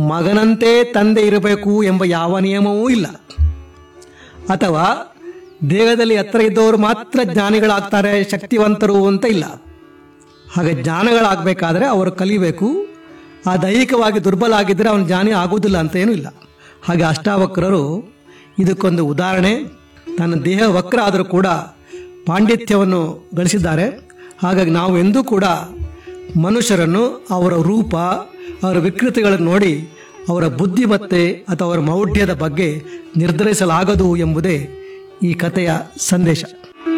ಮಗನಂತೆ ತಂದೆ ಇರಬೇಕು ಎಂಬ ಯಾವ ನಿಯಮವೂ ಇಲ್ಲ ಅಥವಾ ದೇಹದಲ್ಲಿ ಎತ್ತರ ಇದ್ದವರು ಮಾತ್ರ ಜ್ಞಾನಿಗಳಾಗ್ತಾರೆ ಶಕ್ತಿವಂತರು ಅಂತ ಇಲ್ಲ ಹಾಗೆ ಜ್ಞಾನಗಳಾಗಬೇಕಾದ್ರೆ ಅವರು ಕಲಿಬೇಕು ಆ ದೈಹಿಕವಾಗಿ ದುರ್ಬಲ ಆಗಿದ್ದರೆ ಅವನು ಜ್ಞಾನಿ ಆಗುವುದಿಲ್ಲ ಅಂತ ಏನೂ ಇಲ್ಲ ಹಾಗೆ ಅಷ್ಟಾವಕ್ರರು ಇದಕ್ಕೊಂದು ಉದಾಹರಣೆ ತನ್ನ ದೇಹ ವಕ್ರ ಆದರೂ ಕೂಡ ಪಾಂಡಿತ್ಯವನ್ನು ಗಳಿಸಿದ್ದಾರೆ ಹಾಗಾಗಿ ನಾವು ಎಂದೂ ಕೂಡ ಮನುಷ್ಯರನ್ನು ಅವರ ರೂಪ ಅವರ ವಿಕೃತಿಗಳನ್ನು ನೋಡಿ ಅವರ ಬುದ್ಧಿಮತ್ತೆ ಅಥವಾ ಅವರ ಮೌಢ್ಯದ ಬಗ್ಗೆ ನಿರ್ಧರಿಸಲಾಗದು ಎಂಬುದೇ ಈ ಕಥೆಯ ಸಂದೇಶ